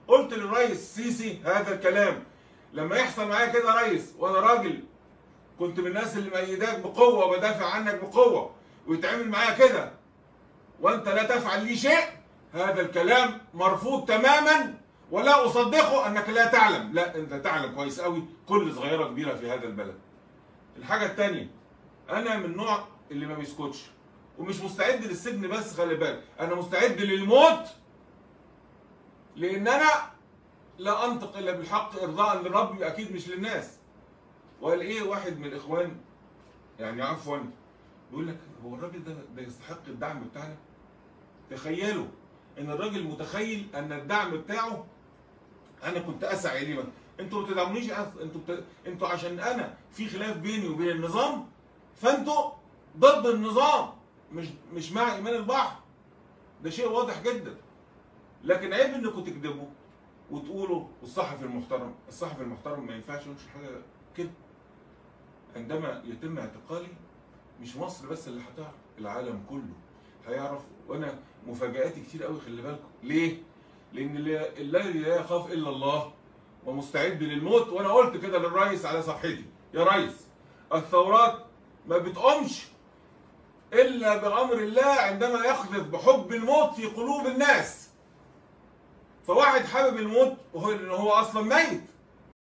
قلت للرئيس السيسي هذا الكلام لما يحصل معايا كده يا ريس وانا راجل كنت من الناس اللي مأيداك بقوه وبدافع عنك بقوه ويتعمل معايا كده وانت لا تفعل لي شيء هذا الكلام مرفوض تماما ولا اصدقه انك لا تعلم لا انت تعلم كويس قوي كل صغيره كبيره في هذا البلد الحاجه الثانيه انا من النوع اللي ما بيسكتش ومش مستعد للسجن بس خلي بالك انا مستعد للموت لان انا لا انطق الا بالحق ارضاء لربي اكيد مش للناس وقال ايه واحد من الاخوان يعني عفوا بيقول لك هو الراجل ده ده يستحق الدعم بتاعنا تخيلوا ان الراجل متخيل ان الدعم بتاعه انا كنت اسعى اليه انتوا ما بتدعمونيش أص- انتوا بت... انتوا عشان انا في خلاف بيني وبين النظام فانتوا ضد النظام مش مش مع ايمان البحر ده شيء واضح جدا لكن عيب انكم تكذبوا وتقولوا والصحفي المحترم الصحفي المحترم ما ينفعش ينشر حاجه كده عندما يتم اعتقالي مش مصر بس اللي هتعرف العالم كله هيعرف وانا مفاجآتي كتير قوي خلي بالكم ليه؟ لان اللي- الذي لا يخاف الا الله ومستعد للموت وانا قلت كده للرئيس على صفحتي يا ريس الثورات ما بتقومش الا بامر الله عندما يقذف بحب الموت في قلوب الناس فواحد حابب الموت وهو ان هو اصلا ميت